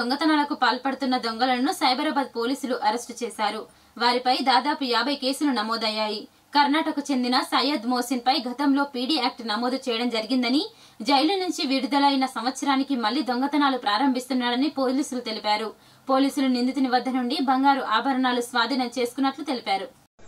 దొంగతనాలకు పాల్పడుతున్న దొంగలను సైబరాబాద్ పోలీసులు అరెస్టు చేశారు వారిపై దాదాపు యాభై కేసులు నమోదయ్యాయి కర్ణాటకకు చెందిన సయ్యద్ మోసిన్ పై గతంలో పీడీ యాక్ట్ నమోదు చేయడం జరిగిందని జైలు నుంచి విడుదలైన సంవత్సరానికి మళ్లీ దొంగతనాలు ప్రారంభిస్తున్నాడని పోలీసులు తెలిపారు పోలీసులు నిందితుని వద్ద నుండి బంగారు ఆభరణాలు స్వాధీనం చేసుకున్నట్లు తెలిపారు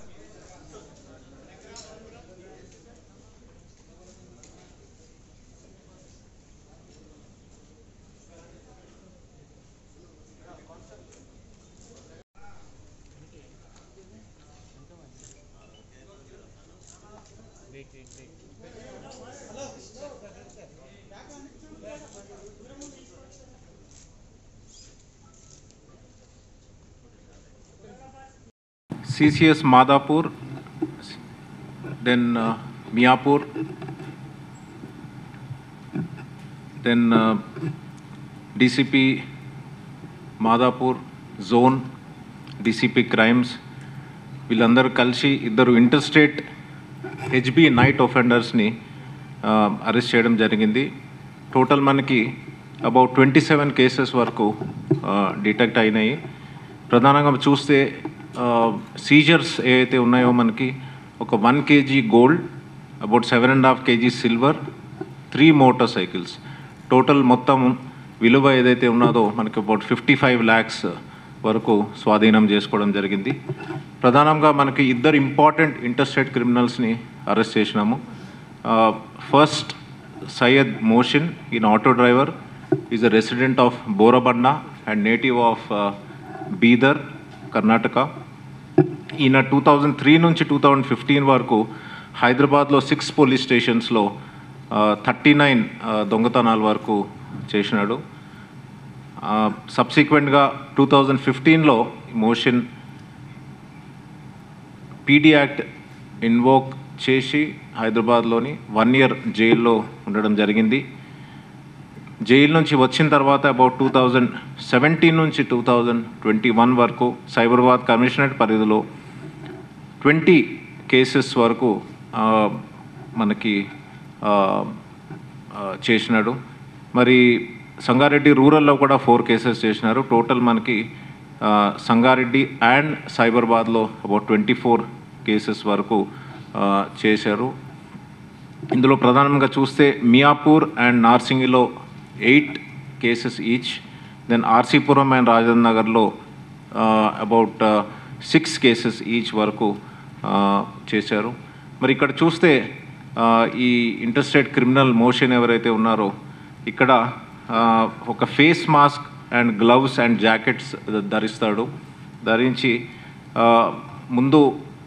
CCS Madhapur, then uh, Miapur, then uh, DCP Madhapur Zone, DCP Crimes, వీళ్ళందరూ కలిసి ఇద్దరు ఇంటర్స్టేట్ హెచ్బి నైట్ ఒఫెండర్స్ని అరెస్ట్ చేయడం జరిగింది టోటల్ మనకి అబౌట్ ట్వంటీ సెవెన్ కేసెస్ వరకు డిటెక్ట్ అయినాయి ప్రధానంగా చూస్తే సీజర్స్ ఏవైతే ఉన్నాయో మనకి ఒక one K G gold about seven and half K G silver three motorcycles total మొత్తం విలువ ఏదైతే ఉన్నదో మనకి అబౌట్ ఫిఫ్టీ ఫైవ్ ల్యాక్స్ వరకు స్వాధీనం చేసుకోవడం జరిగింది ప్రధానంగా మనకి ఇద్దరు ఇంపార్టెంట్ ఇంటర్స్టేట్ క్రిమినల్స్ని అరెస్ట్ చేసినాము ఫస్ట్ సయ్యద్ మోషిన్ ఈయన auto driver is a resident of Borabanda and native of Bidar Karnataka ఈయన టూ థౌజండ్ త్రీ నుంచి టూ థౌజండ్ ఫిఫ్టీన్ వరకు హైదరాబాద్లో సిక్స్ పోలీస్ స్టేషన్స్లో థర్టీ నైన్ దొంగతనాల వరకు చేసినాడు సబ్సిక్వెంట్గా టూ థౌజండ్ ఫిఫ్టీన్లో మోషన్ పీడీ యాక్ట్ ఇన్వోక్ చేసి హైదరాబాద్లోని వన్ ఇయర్ జైల్లో ఉండడం జరిగింది జైలు నుంచి వచ్చిన తర్వాత అబౌట్ టూ థౌజండ్ సెవెంటీన్ నుంచి టూ థౌజండ్ ట్వంటీ వన్ వరకు సైబరాబాద్ కమిషనరేట్ పరిధిలో ట్వంటీ కేసెస్ వరకు ఆ, మనకి ఆ, ఆ, చేసినాడు మరి సంగారెడ్డి రూరల్లో కూడా ఫోర్ కేసెస్ చేసినారు టోటల్ మనకి ఆ, సంగారెడ్డి అండ్ సైబరాబాద్లో అబౌట్ ట్వంటీ ఫోర్ కేసెస్ వరకు ఆ, చేశారు ఇందులో ప్రధానంగా చూస్తే మియాపూర్ అండ్ నార్సింగిలో eight cases each then RC Puram and Rajendra నగర్లో అబౌట్ సిక్స్ కేసెస్ ఈచ్ వరకు ఆ, చేశారు మరి ఇక్కడ చూస్తే ఆ, ఈ ఇంటర్స్టేట్ క్రిమినల్ మోషన్ ఎవరైతే ఉన్నారో ఇక్కడ ఆ, ఒక face mask and gloves and jackets ధరిస్తాడు ధరించి ఆ, ముందు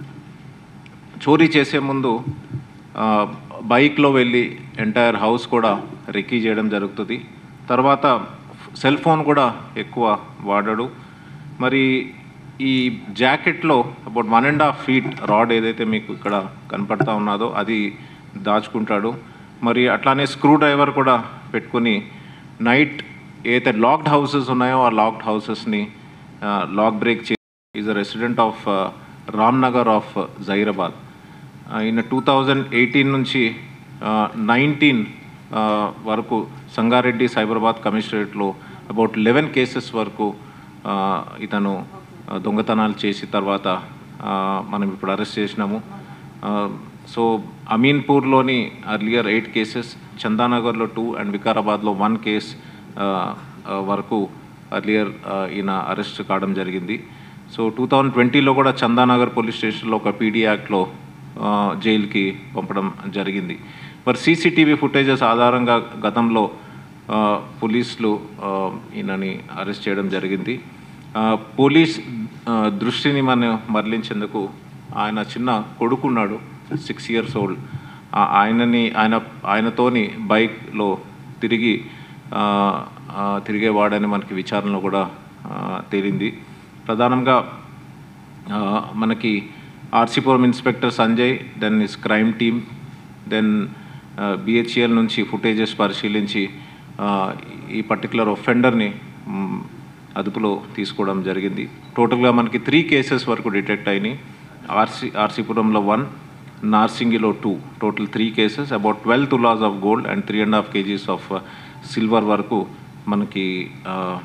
చోరీ చేసే ముందు ఆ, బైక్లో వెళ్ళి ఎంటైర్ హౌస్ కూడా రెక్కీ చేయడం జరుగుతుంది తర్వాత సెల్ ఫోన్ కూడా ఎక్కువ వాడడు మరి ఈ జాకెట్లో about one and half feet rod ఏదైతే మీకు ఇక్కడ కనపడతా ఉన్నదో అది దాచుకుంటాడు మరి అట్లానే స్క్రూ డ్రైవర్ కూడా పెట్టుకొని నైట్ ఏదైతే లాక్డ్ హౌసెస్ ఉన్నాయో ఆ లాక్డ్ హౌసెస్ని లాక్ బ్రేక్ చే is a resident of Ramnagar of Zaheerabad ఈయన టూ థౌజండ్ ఎయిటీన్ నుంచి నైన్టీన్ వరకు సంగారెడ్డి సైబరాబాద్ కమిషనరేట్లో అబౌట్ లెవెన్ కేసెస్ వరకు ఆ, ఇతను ఆ, దొంగతనాలు చేసి తర్వాత ఆ, మనం ఇప్పుడు అరెస్ట్ చేసినాము ఆ, సో అమీన్పూర్లోని అర్లియర్ ఎయిట్ కేసెస్ చందానగర్లో టూ అండ్ వికారాబాద్లో వన్ కేస్ ఆ, ఆ, వరకు అర్లియర్ ఈయన అరెస్ట్ కావడం జరిగింది సో టూ థౌజండ్ ట్వంటీలో కూడా చందానగర్ పోలీస్ స్టేషన్లో ఒక పీడీ యాక్ట్లో ఆ, జైలుకి పంపడం జరిగింది మరి సీసీటీవీ ఫుటేజెస్ ఆధారంగా గతంలో ఆ, పోలీసులు ఆ, ఈయనని అరెస్ట్ చేయడం జరిగింది ఆ, పోలీస్ ఆ, దృష్టిని మనం మరలించేందుకు ఆయన చిన్న కొడుకున్నాడు సిక్స్ ఇయర్స్ ఓల్డ్ ఆయనని ఆయన ఆయనతోని బైక్లో తిరిగి ఆ, ఆ, తిరిగేవాడని మనకి విచారణలో కూడా ఆ, తేలింది ప్రధానంగా ఆ, మనకి RC Puram inspector Sanjay then is crime team then BHEL నుంచి ఫుటేజెస్ పరిశీలించి ఆ, ఈ పర్టికులర్ ఒఫెండర్ని మ్, అదుపులో తీసుకోవడం జరిగింది టోటల్గా మనకి త్రీ కేసెస్ వరకు డిటెక్ట్ అయినాయి ఆర్సీ ఆర్సీపురంలో వన్ నార్సింగిలో two total three cases about twelve tolas of gold and three and half KGs of silver వరకు మనకి ఆ,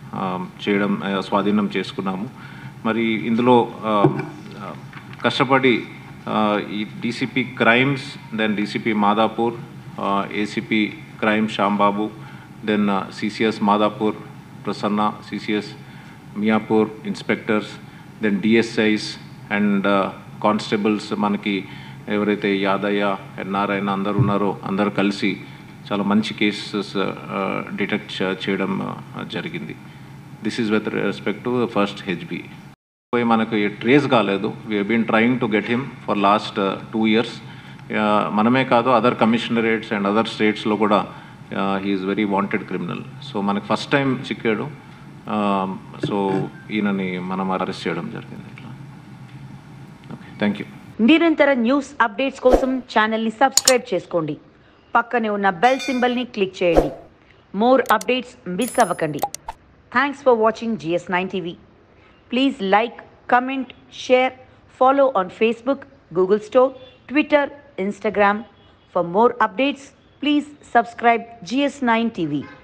ఆ, చేయడం ఆ, స్వాధీనం చేసుకున్నాము మరి ఇందులో ఆ, ఆ, కష్టపడి ఆ, ఈ DCP crimes then DCP Madhapur ACP crime Shyambabu then CCS Madhapur Prasanna CCS Miyapur inspectors then DSIs and constables మనకి ఎవరైతే యాదయ్య అండ్ నారాయణ అందరు ఉన్నారో అందరూ కలిసి చాలా మంచి కేసెస్ డిటెక్ట్ చేయడం uh, జరిగింది this is with respect to first HB పోయి మనకు ట్రేస్ కాలేదు we been trying to get him for last two years మనమే కాదు అదర్ కమిషనరేట్స్ అండ్ అదర్ స్టేట్స్లో కూడా he is very wanted criminal so మనకు ఫస్ట్ టైం చిక్కాడు సో ఈయనని మనం అరెస్ట్ చేయడం జరిగింది ఇట్లా ఓకే థ్యాంక్ యూ నిరంతర న్యూస్ అప్డేట్స్ కోసం ఛానల్ని సబ్స్క్రైబ్ చేసుకోండి పక్కనే ఉన్న బెల్ సింబల్ని క్లిక్ చేయండి మోర్ అప్డేట్స్ మిస్ అవ్వకండి thanks for watching GS nine TV please like comment share follow on Facebook Google store Twitter Instagram for more updates please subscribe GS nine TV